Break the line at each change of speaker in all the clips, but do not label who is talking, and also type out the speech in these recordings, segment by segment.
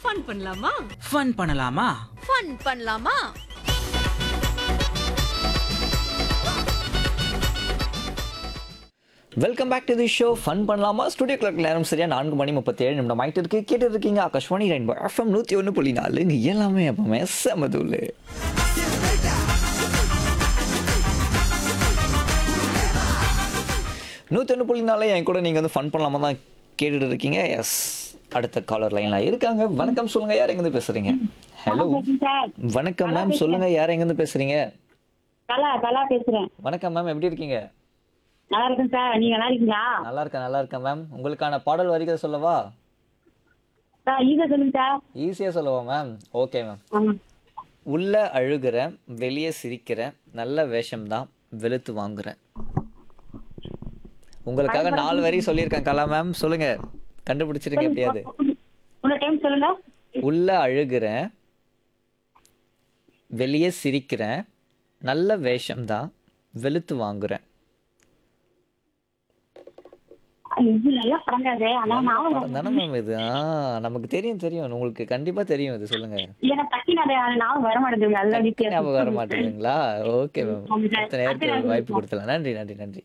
Fun பண்ணலாமா
fun பண்ணலாமா
fun பண்ணலாமா
welcome back to the show fun பண்ணலாமா ஸ்டுடியோ கிளர்க் நேரம் சரியா நான்கு மணி முப்பத்தி ஏழு நிமிடம் ஆயிட்டு இருக்கு கேட்டு இருக்கீங்க ஆகாஷ்வாணி ரெயின்போ எஃப்எம் நூற்றி ஒன்று புள்ளி நாலு இங்கே எல்லாமே எப்பவுமே செமதுல் நூற்றி ஒன்று புள்ளி நாலு என் கூட நீங்கள் வந்து ஃபன் பண்ணலாமா தான் கேட்டுட்டு இருக்கீங்க எஸ் அடுத்த காலர் லைனில் இருக்காங்க வணக்கம் சொல்லுங்க யார் எங்கேருந்து பேசுறீங்க ஹலோ
சார்
வணக்கம் மேம் சொல்லுங்க யார் எங்கேருந்து பேசுறீங்க
கலா கலா பேசுறேன்
வணக்கம் மேம் எப்படி இருக்கீங்க
நல்லா இருக்கேன் சார் நீங்க நல்லா இருக்கீங்களா
நல்லா இருக்கேன் நல்லா இருக்கேன் மேம் உங்களுக்கான பாடல் வரிகள் சொல்லவா
சார் ஈஸியா சொல்லுங்க சார்
ஈஸியாக சொல்லவா மேம் ஓகே மேம்
ஆமா
உள்ள அழுகிறேன் வெளியே சிரிக்கிறேன் நல்ல வேஷம்தான் வெளுத்து வாங்குறேன் உங்களுக்காக நாலு வரி சொல்லியிருக்கேன் கலா மேம் சொல்லுங்க கண்டுபிடிச்சிருங்க எப்படியாவது
இன்னொரு டைம் சொல்லுங்க
உள்ள அழுகிறேன் வெளியே சிரிக்கிறேன் நல்ல வேஷம்தான் வெளுத்து வாங்குறேன்
இது நல்லா படங்காது ஆனா நான்
படம் தானே மேம் இது ஆ நமக்கு தெரியும் தெரியும் உங்களுக்கு கண்டிப்பா தெரியும் இது சொல்லுங்க
ஏன்னா டக்கி நான் நானும் வர மாட்டேங்குது நல்ல
டக்குனு ஞாபகம் வர மாட்டேங்குதுங்களா ஓகே மேம்
ஆமா சார்.
அடுத்த நேரத்துக்கு ஒரு வாய்ப்பு கொடுத்துலாம் நன்றி நன்றி நன்றி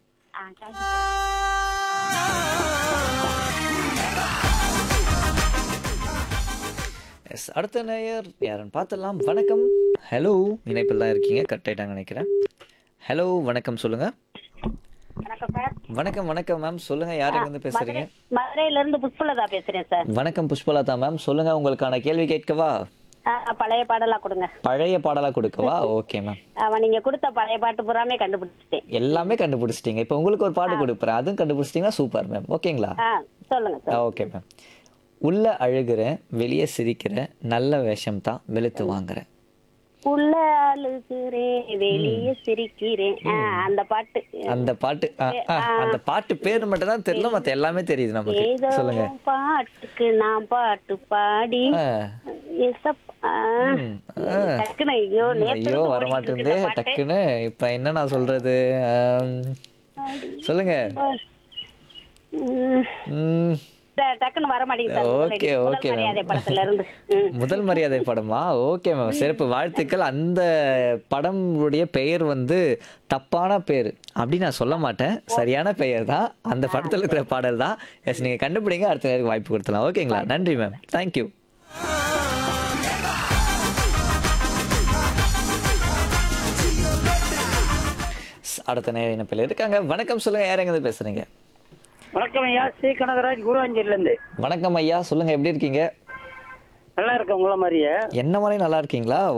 எஸ் அடுத்த நேயர் யாருன்னு பார்த்துடலாம் வணக்கம் ஹலோ இணைப்பில் தான் இருக்கீங்க கட் ஆயிட்டாங்க நினைக்கிறேன் ஹலோ வணக்கம் சொல்லுங்க
வணக்கம் சார்
வணக்கம் வணக்கம் மேம் சொல்லுங்க யார் எங்க இருந்து பேசுறீங்க
மதுரையில இருந்து புஷ்பலதா பேசுறேன் சார்
வணக்கம் புஷ்பலதா மேம் சொல்லுங்க உங்களுக்கான கேள்வி கேட்கவா
பழைய பாடலா கொடுங்க
பழைய பாடலா கொடுக்கவா ஓகே மேம்
அவன் நீங்க கொடுத்த பழைய பாட்டு பூராமே கண்டுபிடிச்சிட்டேன்
எல்லாமே கண்டுபிடிச்சிட்டீங்க இப்போ உங்களுக்கு ஒரு பாட்டு கொடுக்குறேன் அதுவும் கண்டுபிடிச்சிட்டீங்கன்னா சூப்பர் மேம் ஓகேங்களா
ஆ சொல்லுங்க சார்
ஓகே மேம் உள்ள அழுகிறேன் வெளியே சிரிக்கிறேன் நல்ல வேஷம் தான் வெளுத்து வாங்குறேன்
உள்ள அழுகிறேன் வெளியே சிரிக்கிறேன் ஆ, அந்த பாட்டு
அந்த பாட்டு ஆ, ஆ, அந்த பாட்டு பேர் மட்டும் தான் தெரியல மத்த எல்லாமே தெரியுது நமக்கு
ஏதோ
சொல்லுங்க
பாட்டுக்கு நான் பாட்டு பாடி
ஆ,
ஏசப்- ஆ,
ம், ஆ.
டக்குனு ஐயோ நேத்து
ஐயோ
இருந்து
வர
ஓடிட்டு
மாட்டேங்குதே
இருக்கு இந்த பாட்டு.
டக்குன்னு இப்ப என்ன நான் சொல்றது ஆம், சொல்லுங்க
ம்,
ம்,
ட- டக்குன்னு வர மாட்டேங்குது சார்.
ஓகே,
முதல்
ஓகே, மேம்.
மரியாதை படத்துல இருந்து ம்.
முதல் மரியாதை படமா ஓகே மேம் சிறப்பு வாழ்த்துக்கள் அந்த படம் உடைய பெயர் வந்து தப்பான பேர் அப்படி நான் சொல்ல மாட்டேன் சரியான பெயர் தான் அந்த படத்துல இருக்கிற பாடல் தான் எஸ் நீங்க கண்டுபிடிங்க அடுத்த நேரம் வாய்ப்பு கொடுத்தலாம் ஓகேங்களா நன்றி மேம் தேங்க்யூ அடுத்த நேரம் இணைப்பில் இருக்காங்க வணக்கம் சொல்லுங்க யார் எங்க பேசுறீங்க
வணக்கம் ஐயா ஸ்ரீ கனகராஜ் குருவாஞ்சேரில இருந்து
வணக்கம் ஐயா சொல்லுங்க எப்படி இருக்கீங்க
நல்லா இருக்கேன் உங்கள மாதிரியே
என்ன மாதிரி நல்லா இருக்கீங்களா